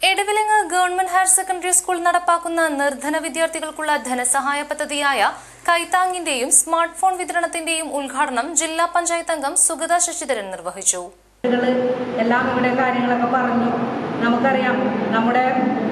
Edavilangu government higher secondary school നടപ്പാക്കുന്ന നിർധന വിദ്യാർത്ഥികൾക്കുള്ള ധനസഹായ പദ്ധതിയായ കൈത്താങ്ങിന്റെയും സ്മാർട്ട് ഫോൺ വിതരണത്തിന്റെയും ഉദ്ഘാടനം ജില്ലാ പഞ്ചായത്ത് അംഗം സുഗത ശശിധരൻ നിർവഹിച്ചു കുട്ടികൾ എല്ലാം ഇവിടെ കാര്യങ്ങളൊക്കെ പറഞ്ഞു നമുക്കറിയാം നമ്മുടെ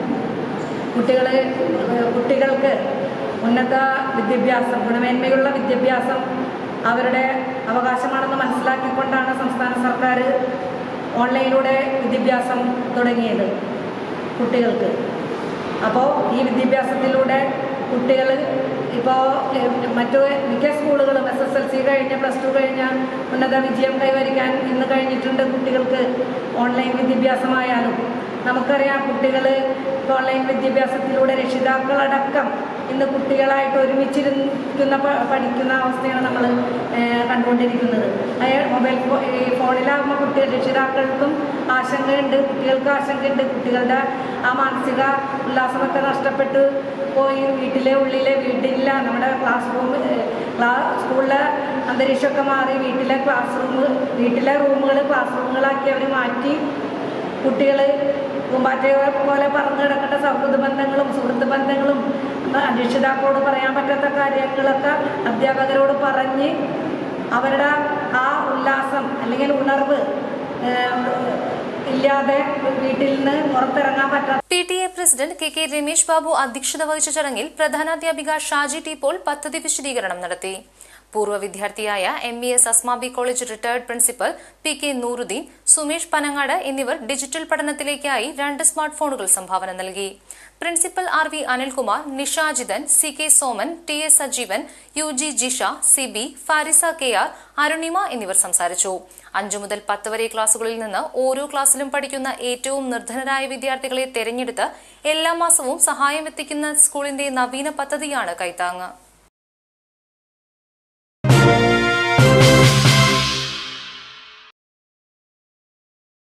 കുട്ടികൾ കുട്ടികൾക്ക് ഉന്നത വിദ്യാഭ്യാസം ഗുണമേന്മയുള്ള വിദ്യാഭ്യാസം അവരുടെ അവകാശമാണെന്ന് മനസ്സിലാക്കിക്കൊണ്ടാണ് സംസ്ഥാന സർക്കാർ ഓൺലൈനിലൂടെ വിദ്യാഭ്യാസം തുടങ്ങിയത് കുട്ടികൾക്ക് അപ്പോൾ ഈ വിദ്യാഭ്യാസത്തിലൂടെ കുട്ടികൾ ഇപ്പോൾ മറ്റു മിക്ക സ്കൂളുകളും എസ് എസ് എൽ സി കഴിഞ്ഞ് പ്ലസ് ടു കഴിഞ്ഞ ഉന്നത വിജയം കൈവരിക്കാൻ ഇന്ന് കഴിഞ്ഞിട്ടുണ്ട് കുട്ടികൾക്ക് ഓൺലൈൻ വിദ്യാഭ്യാസമായാലും നമുക്കറിയാം കുട്ടികൾ ഓൺലൈൻ വിദ്യാഭ്യാസത്തിലൂടെ രക്ഷിതാക്കളടക്കം ഇന്ന് കുട്ടികളായിട്ട് ഒരുമിച്ചിരിക്കുന്ന പ- പഠിക്കുന്ന അവസ്ഥയാണ് നമ്മൾ കണ്ടുകൊണ്ടിരിക്കുന്നത് അയാൾ മൊബൈൽ ഫോ ഈ ഫോണിലാകുമ്പോൾ കുട്ടികൾ രക്ഷിതാക്കൾക്കും ആശങ്കയുണ്ട് കുട്ടികൾക്ക് ആശങ്കയുണ്ട് കുട്ടികളുടെ ആ മാനസിക ഉല്ലാസമൊക്കെ നഷ്ടപ്പെട്ട് പോയി വീട്ടിലെ ഉള്ളിലെ വീട്ടിലില്ല നമ്മുടെ ക്ലാസ് റൂം ക്ലാ സ്കൂളിലെ അന്തരീക്ഷമൊക്കെ മാറി വീട്ടിലെ ക്ലാസ് റൂം വീട്ടിലെ റൂമുകൾ ക്ലാസ് റൂമുകളാക്കി അവർ മാറ്റി കുട്ടികൾ പൂമ്പാറ്റയെ പോലെ പറന്നു കിടക്കേണ്ട സൗഹൃദ ബന്ധങ്ങളും സുഹൃത്ത് ബന്ധങ്ങളും രക്ഷിതാക്കളോട് പറയാൻ പറ്റാത്ത കാര്യങ്ങളൊക്കെ അധ്യാപകരോട് പറഞ്ഞ് അവരുടെ ആ ഉല്ലാസം അല്ലെങ്കിൽ ഉണർവ് ഏഹ്, ഇല്ലാതെ വീട്ടിൽ നിന്ന് പുറത്തിറങ്ങാൻ പറ്റാത്ത P T A president K K Ramesh Babu അധ്യക്ഷത വഹിച്ച ചടങ്ങിൽ പ്രധാനാധ്യാപിക ഷാജി ടി പോൾ പദ്ധതി വിശദീകരണം നടത്തി പൂർവ്വ വിദ്യാർത്ഥിയായ M E S Asmabi college retired principal P K Nooruddin Sumesh Panangad എന്നിവർ ഡിജിറ്റൽ പഠനത്തിലേക്കായി രണ്ട് സ്മാർട്ട് ഫോണുകൾ സംഭാവന നൽകി principal R V Anilkumar Nishajithan C K Soman T S Sajeevan U G Jisha C B Farisa K R Arunima എന്നിവർ സംസാരിച്ചു അഞ്ചു മുതൽ പത്ത് വരെ ക്ലാസുകളിൽ നിന്ന് ഓരോ ക്ലാസ്സിലും പഠിക്കുന്ന ഏറ്റവും നിർധനരായ വിദ്യാർത്ഥികളെ തെരഞ്ഞെടുത്ത് എല്ലാ മാസവും സഹായം എത്തിക്കുന്ന സ്കൂളിന്റെ നവീന പദ്ധതിയാണ് കൈത്താങ്ങ്